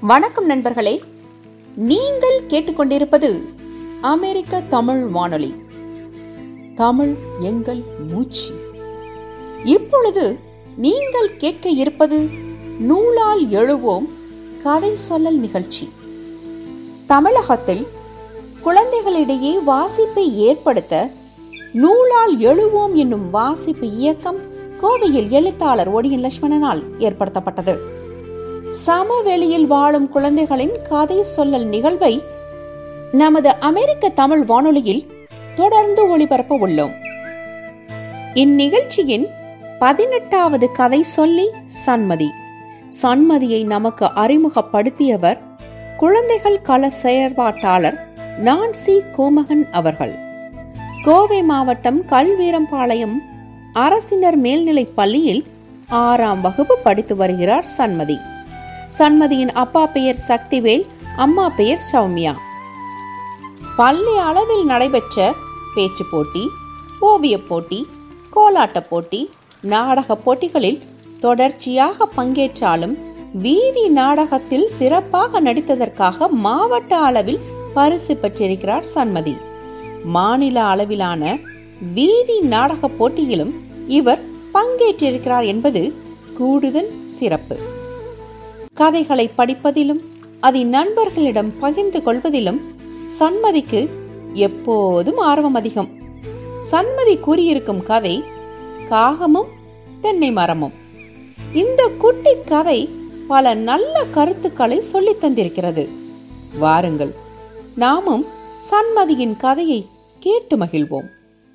வணக்கம் நண்பர்களே நீங்கள் கேட்டுக்கொண்டிருப்பது அமெரிக்க தமிழ் வானொலி தமிழ் எங்கள் மூச்சு இப்பொழுது நீங்கள் கேட்க இருப்பது நூலால் எழுவோம் கதை சொல்லல் நிகழ்ச்சி தமிழகத்தில் குழந்தைகளிடையே வாசிப்பை ஏற்படுத்த நூலால் எழுவோம் என்னும் வாசிப்பு இயக்கம் கோவையில் எழுத்தாளர் ஒடியன் லட்சுமணனால் ஏற்படுத்தப்பட்டது சமவெளியில் வாழும் குழந்தைகளின் கதை சொல்லல் நிகழ்வை நமது அமெரிக்க தமிழ் வானொலியில் தொடர்ந்து ஒளிபரப்ப உள்ளோம் இந்நிகழ்ச்சியின் பதினெட்டாவது கதை சொல்லி சன்மதி சன்மதியை நமக்கு அறிமுகப்படுத்தியவர் குழந்தைகள் கள செயற்பாட்டாளர் நான்சி கோமகன் அவர்கள் கோவை மாவட்டம் கல்வீரம்பாளையம் அரசினர் மேல்நிலைப் பள்ளியில் ஆறாம் வகுப்பு படித்து வருகிறார் சன்மதி சன்மதியின் அப்பா பெயர் சக்திவேல் அம்மா பெயர் சௌமியா பள்ளி அளவில் நடைபெற்ற பேச்சு போட்டி ஓவியப் போட்டி கோலாட்டப் போட்டி நாடகப் போட்டிகளில் தொடர்ச்சியாக பங்கேற்றாலும் வீதி நாடகத்தில் சிறப்பாக நடித்ததற்காக மாவட்ட அளவில் பரிசு பெற்றிருக்கிறார் சன்மதி மாநில அளவிலான வீதி நாடகப் போட்டியிலும் இவர் பங்கேற்றிருக்கிறார் என்பது கூடுதல் சிறப்பு கதைகளை படிப்பதிலும் அதை நண்பர்களிடம் பகிர்ந்து கொள்வதிலும் சன்மதிக்கு எப்போதும் ஆர்வம் அதிகம் சன்மதி கூறியிருக்கும் கதை காகமும் தென்னை மரமும் இந்த குட்டி கதை பல நல்ல கருத்துக்களை சொல்லித் தந்திருக்கிறது வாருங்கள் நாமும் சன்மதியின் கதையை கேட்டு மகிழ்வோம்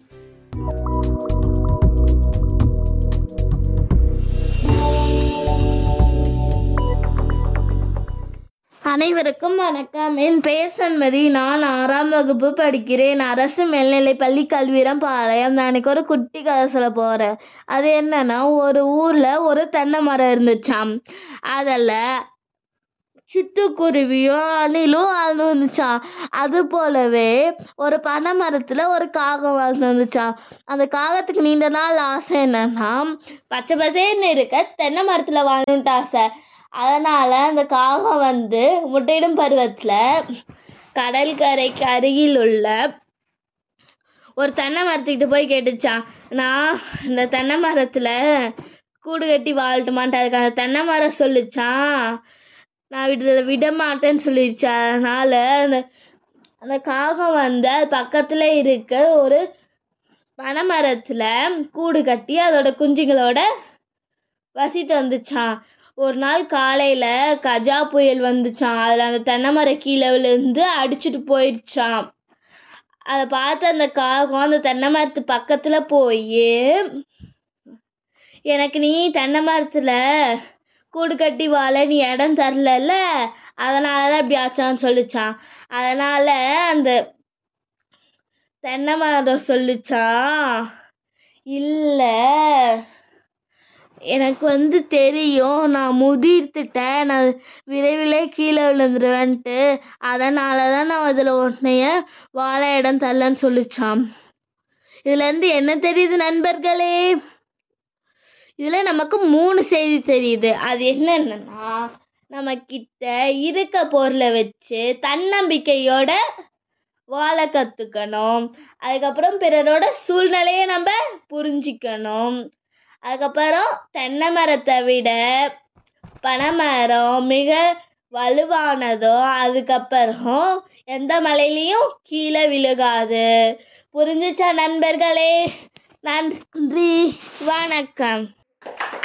அனைவருக்கும் வணக்கம் என் பெயர் சண்மதி நான் ஆறாம் வகுப்பு படிக்கிறேன் அரசு மேல்நிலைப் பள்ளி கல்வீரம் பாளையம் நான் இன்னைக்கு ஒரு குட்டி கதை சொல்ல போகிறேன் அது என்னன்னா ஒரு ஊரில் ஒரு தென்னை மரம் இருந்துச்சாம் அதில் சிட்டுக்குருவியும் அணிலும் வாழ்ந்து வந்துச்சாம் அது போலவே ஒரு பனை மரத்தில் ஒரு காகம் வாழ்ந்து வந்துச்சாம் அந்த காகத்துக்கு நீண்ட நாள் ஆசை என்னன்னா பச்சை பசேர்னு இருக்க தென்னை மரத்தில் வாழணுன்ட்டு ஆசை அதனால் அந்த காகம் வந்து முட்டையிடும் பருவத்தில் கடற்கரைக்கு அருகில் உள்ள ஒரு தென்னை மரத்துக்கிட்ட போய் கேட்டுச்சான் நான் இந்த தென்னை மரத்தில் கூடு கட்டி வாழட்டுமான்ட்டு அதுக்கு அந்த தென்னை மரம் சொல்லிச்சான் நான் விட விட மாட்டேன்னு சொல்லிடுச்சு அதனால் அந்த அந்த காகம் வந்து அது பக்கத்தில் இருக்க ஒரு பனைமரத்தில் கூடு கட்டி அதோட குஞ்சுங்களோட வசித்து வந்துச்சான் ஒரு நாள் காலையில் கஜா புயல் வந்துச்சான் அதில் அந்த தென்னை மரம் கீழே விழுந்து அடிச்சுட்டு போயிடுச்சான் அதை பார்த்து அந்த காகம் அந்த தென்னை மரத்து பக்கத்தில் போய் எனக்கு நீ தென்னை மரத்தில் கூடு கட்டி வாழ நீ இடம் தரலல்ல அதனால தான் இப்படி ஆச்சான்னு சொல்லிச்சான் அதனால் அந்த தென்னை மரம் சொல்லிச்சான் இல்லை எனக்கு வந்து தெரியும் நான் முதிர்த்துட்டேன் நான் விரைவிலே கீழே விழுந்துருவேன்ட்டு அதனால தான் நான் அதில் உன்னைய வாழ இடம் தரலன்னு சொல்லிச்சான் இதுலேருந்து என்ன தெரியுது நண்பர்களே இதில் நமக்கு மூணு செய்தி தெரியுது அது என்னென்னா நம்ம கிட்ட இருக்க பொருளை வச்சு தன்னம்பிக்கையோட வாழ கற்றுக்கணும் அதுக்கப்புறம் பிறரோட சூழ்நிலையை நம்ம புரிஞ்சிக்கணும் அதுக்கப்புறம் தென்னை மரத்தை விட பனைமரம் மிக வலுவானதோ அதுக்கப்புறம் எந்த மலையிலையும் கீழே விழுகாது புரிஞ்சுச்சா நண்பர்களே நன்றி வணக்கம்